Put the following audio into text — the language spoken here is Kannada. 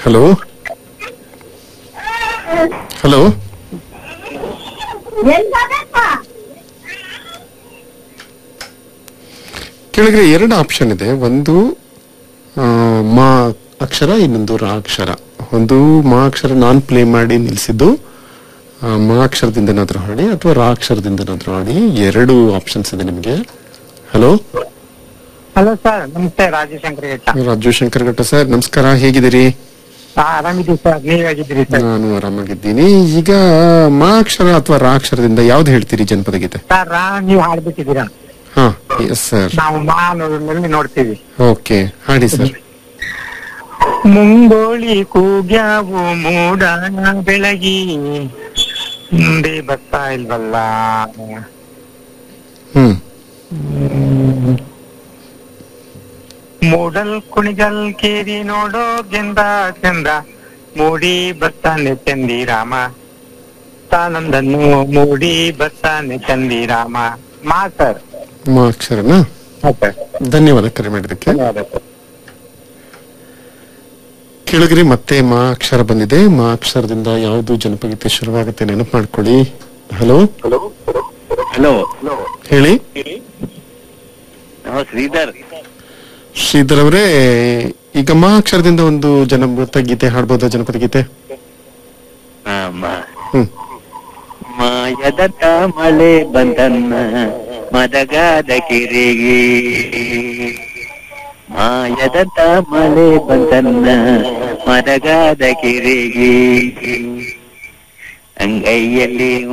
ಹಲೋ ಹಲೋ ಕೆಳಗಡೆ ಎರಡು ಆಪ್ಷನ್ ಇದೆ ಒಂದು ಆ, ಮಾ ಅಕ್ಷರ ಇನ್ನೊಂದು ರಾ ಅಕ್ಷರ ಒಂದು ಮಾ ಅಕ್ಷರ ನಾನ್ ಪ್ಲೇ ಮಾಡಿ ನಿಲ್ಸಿದ್ದು ಆ, ಮಾ ಅಕ್ಷರದಿಂದ ಏನಾದ್ರು ಹಾಡಿ ಅಥವಾ ರಾ ಅಕ್ಷರದಿಂದ ಏನಾದ್ರು ಹಾಡಿ ಎರಡು ಆಪ್ಷನ್ಸ್ ಇದೆ ನಿಮಗೆ ಹಲೋ ಹಲೋ ಸರ್ ನಮಸ್ತೆ ರಾಜಶಂಕರ್ ಘಟ್ಟ ರಾಜು ಶಂಕರ್ ಘಟ್ಟ ಸರ್ ನಮಸ್ಕಾರ ಹೇಗಿದ್ದೀರಿ ಹಾ ಆರಾಮಿದ್ದೀವಿ ಸರ್ ನೀವ್ ಹೇಗಿದ್ದೀರಿ ಸರ್ ನಾನು ಆರಾಮಾಗಿದ್ದೀನಿ ಈಗ ಮಾ ಅಕ್ಷರ ಅಥವಾ ರಾ ಅಕ್ಷರದಿಂದ ಯಾವ್ದು ಹೇಳ್ತೀರಿ ಜನಪದ ಗೀತೆ ಸರ್ ರಾ ನೀವ್ ಹಾಡ್ಬಿಟ್ಟಿದ್ದೀರಾ ಹಾ ಎಸ್ ಸರ್ ನಾವು ಮಾ ಅನ್ನೋದ್ರಲ್ಲಿ ನೋಡ್ತೀವಿ ಓಕೆ ಹಾಡಿ ಸರ್ ಮುಂಗೋಳಿ ಕೂಗ್ಯಾವು ಮೂಡಣ ಬೆಳಗಿ ಮುಂದೆ ಬರ್ತಾ ಇಲ್ವಲ್ಲ ಹ್ಮ್ ಮೂಡಲ್ ಕುಣಿಗಲ್ ಕೇರಿ ನೋಡೋ ಗೆಂದ ಚಂದ ಮೂಡಿ ಬರ್ತಾನೆ ಚಂದಿ ರಾಮ ತಾನಂದನ್ನು ಮೂಡಿ ಬರ್ತಾನೆ ಚಂದಿ ರಾಮ ಮಾ ಸರ್ ಮಾ ಅಕ್ಷರನಾ ಹಾ ಸರ್ ಧನ್ಯವಾದ ಕರೆ ಮಾಡಿದ್ದಕ್ಕೆ ಧನ್ಯವಾದ ಸರ್ ಕೆಳಗರೆ ಮತ್ತೆ ಮಾ ಅಕ್ಷರ ಬಂದಿದೆ ಮಾ ಅಕ್ಷರದಿಂದ ಯಾವುದು ಜನಪಗೀತೆ ಶುರುವಾಗುತ್ತೆ ನೆನಪು ಮಾಡ್ಕೊಳ್ಳಿ ಹಲೋ ಹಲೋ ಹೇಳಿ ನಾವು ಶ್ರೀಧರ್ ಶ್ರೀಧರ್ ಅವರೇ ಈಗ ಮಾ ಅಕ್ಷರದಿಂದ ಒಂದು ಜನಪದ ಗೀತೆ ಹಾಡ್ಬೋದಾ ಜನಪದ ಗೀತೆ ಆ, ಮ- ಹ್ಮ್ ಮಾಯದತ್ತ ಮಳೆ ಬಂದನ್ನ ಮದಗಾದ ಕಿರೆಗೆ ಮಾಯದತ್ತ ಮಳೆ ಬಂದನ್ನ ಮದಗಾದ ಕಿರೆಗೆ ಅಂಗೈಯಲ್ಲಿ